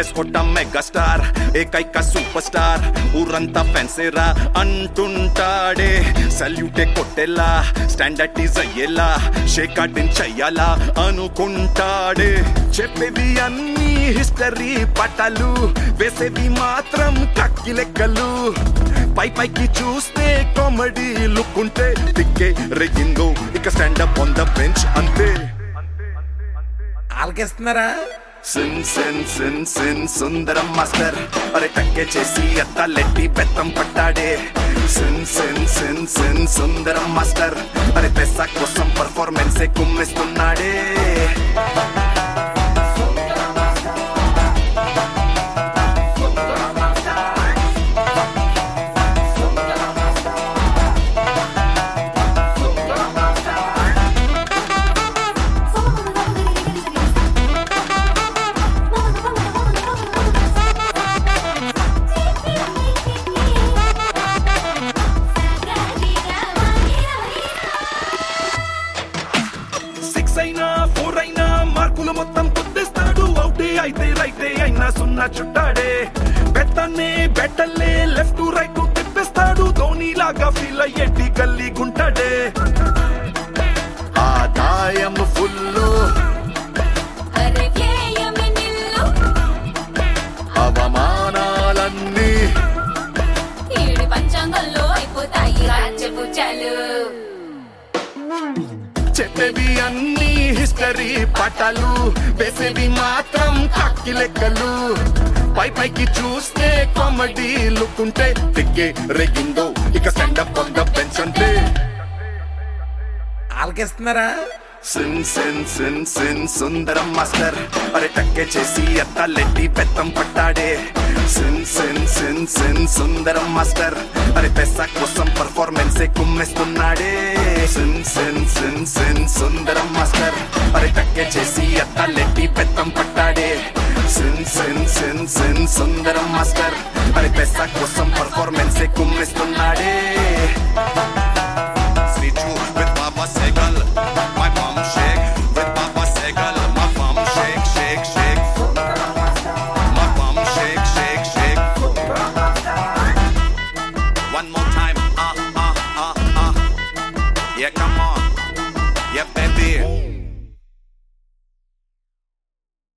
వేసుకోవటం mega star ఏకైక super star ఊరంతా ఫెన్సేరా అంటుంటాడే సల్యూటే కొట్టేలా స్టాండర్డీజ్ అయ్యేలా షేకాటిన్ చెయ్యాలా అనుకుంటాడే చెప్పేవి అన్ని హిస్టరీ పటాలు వేసేవి మాత్రం కక్కి లెక్కలు పై పైకి చూస్తే కామెడీ లుక్ ఉంటే టిక్కే రెగిందో ఇక స్టాండప్ ఆన్ ద బెంచ్ అంతే ఆలకిస్తున్నారా సిన్ సిన్ సిన్ సిన్ సుందరం మాస్టర్ అరే టక్కే చేసి అత్తాలెట్టి బెత్తం పట్టాడే సిన్ సిన్ సిన్ సిన్ సుందరం మాస్టర్ అరే పెసా కోసం పర్ఫార్మెన్స్ కుమ్మిస్తున్నాడే సిక్స్ అయినా ఫోర్ అయినా మార్కులు మొత్తం కుద్దిస్తాడు అవుటే అయితే రైటే అయినా సున్నా చుట్టాడే బెత్తన్నే బెట్టల్లే లెఫ్ట్ రైట్ తిప్పిస్తాడు ధోని లాగా ఫీల్ అయ్యేటి గల్లీ గుంటాడే ఆదాయం ఫుల్లు అరే వ్యయమే నిల్లు అవమానాలన్నీ ఏడు పంచాంగంలో అయిపోతాయి రాజ్యపు చాలు చెప్పేవి అన్ని హిస్టరీ పటాలు వేసేవి మాత్రం కక్కి లెక్కలు పై పైకి చూస్తే కామెడీ లుక్ ఉంటే తిక్కే రెగిందో ఇక స్టాండప్ ఆన్ ద బెంచ్ అంటే ఆలకిస్తున్నారా సిన్ సిన్ సిన్ సిన్ సుందరం మాస్టర్ అరే టక్కే చేసి అత్తాలెట్టి బెత్తం పట్టాడే సిన్ సిన్ సిన్ సిన్ సుందరం మాస్టర్ అరే పెసా కోసం పర్ఫార్మెన్స్ కుమ్మిస్తున్నాడే సిన్ సిన్ సిన్ సిన్ సుందరం మాస్టర్ అరే టక్కే చేసి అత్తాలెట్టి బెత్తం పట్టాడే సిన్ సిన్ సిన్ సిన్ సుందరం మాస్టర్ అరే పెసా కోసం పర్ఫార్మెన్స్ కుమ్మి